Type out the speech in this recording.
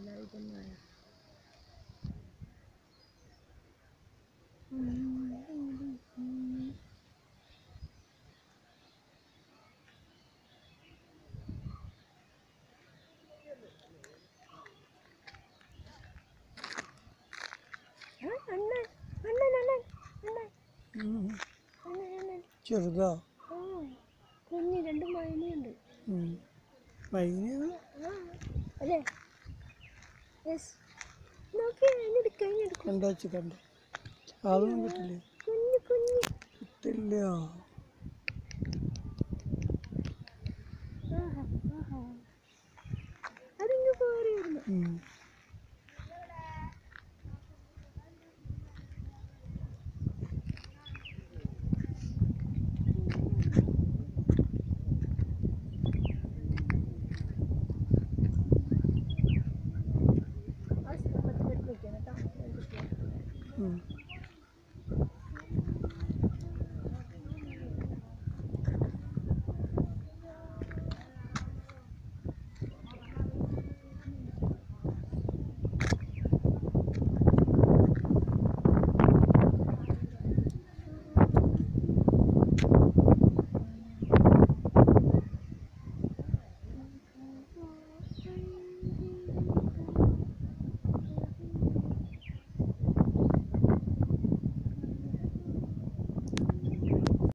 നല്ല ഇതൊന്നും അണ്ണൻ അണ്ണൻ അണ്ണൻ അണ്ണൻ ഉം. അണ്ണൻ അണ്ണൻ ചെറുതാ ആ കുഞ്ഞ് രണ്ട് മൈനയുണ്ട് ഉം. മൈന ആ അല്ലേ യെസ് നോക്കി അതിനെടുക്ക അതിനെടുക്ക കണ്ടാച്ച് കണ്ട അതൊന്നും കിട്ടില്ലേ കുഞ്ഞ് കുഞ്ഞ് കിട്ടില്ല ആഹാ ആഹാ അതിങ്ങ് പോരി വരുന്നു ഉം. ആ സ്ഥലത്ത് വെക്കണം കേട്ടോ ഉം.